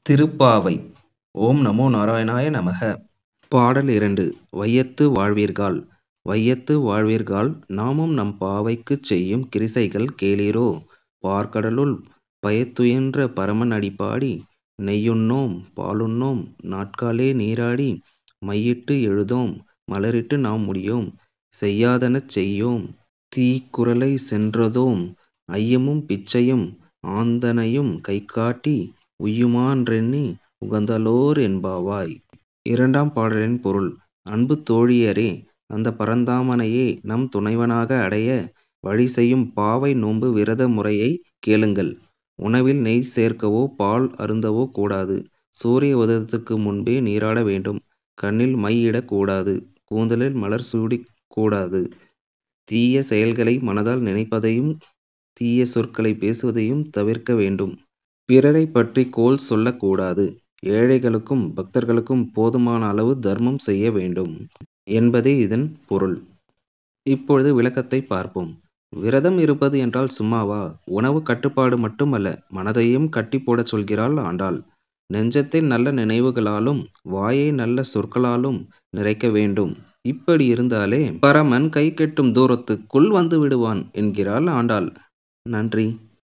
திருப்பாவை ஓம் நமோ நாராயணாய நமக பாடல் இரண்டு வையத்து வாழ்வீர்காள் வையத்து வாழ்வீர்காள் நாமும் நம் பாவைக்குச் செய்யும் கிரிசைகள் கேளீரோ பாற்கடலுள் பயத்துயின்ற பரமன் அடிபாடி நெய்யுண்ணோம் பாலுண்ணோம் நாட்காலே நீராடி மையிட்டு எழுதோம் மலரிட்டு நாம் முடியோம் செய்யாதனச் செய்யோம் தீக்குறளைச் சென்றதோம் ஐயமும் பிச்சையும் ஆந்தனையும் கைகாட்டி உய்யுமாறெண்ணி உகந்தலோர் எம்பாவாய். இரண்டாம் பாடலின் பொருள் அன்பு தோழியரே அந்த பரந்தாமனையே நம் துணைவனாக அடைய வழிசெய்யும் பாவை நோன்பு விரத முறையைக் கேளுங்கள். உணவில் நெய் சேர்க்கவோ பால் அருந்தவோ கூடாது. சூரிய உதயத்துக்கு முன்பே நீராட வேண்டும். கண்ணில் மை இடக் கூடாது. கூந்தலில் மலர் சூடிக் கூடாது. தீய செயல்களை மனதால் நினைப்பதையும் தீய சொற்களைப் பேசுவதையும் தவிர்க்க வேண்டும். பிறரைப் பற்றிக் கோள் சொல்லக் கூடாது. ஏழைகளுக்கும் பக்தர்களுக்கும் போதுமான அளவு தர்மம் செய்ய வேண்டும் என்பதே இதன் பொருள். இப்பொழுது விளக்கத்தைப் பார்ப்போம். விரதம் இருப்பது என்றால் சும்மாவா? உணவுக் கட்டுப்பாடு மட்டுமல்ல மனதையும் கட்டிப் போடச் சொல்கிறாள் ஆண்டாள். நெஞ்சத்தை நல்ல நினைவுகளாலும் வாயை நல்ல சொற்களாலும் நிறைக்க வேண்டும். இப்படி இருந்தாலே பரமன் கைக்கெட்டும் தூரத்துக்குள் வந்து விடுவான் என்கிறாள் ஆண்டாள். நன்றி.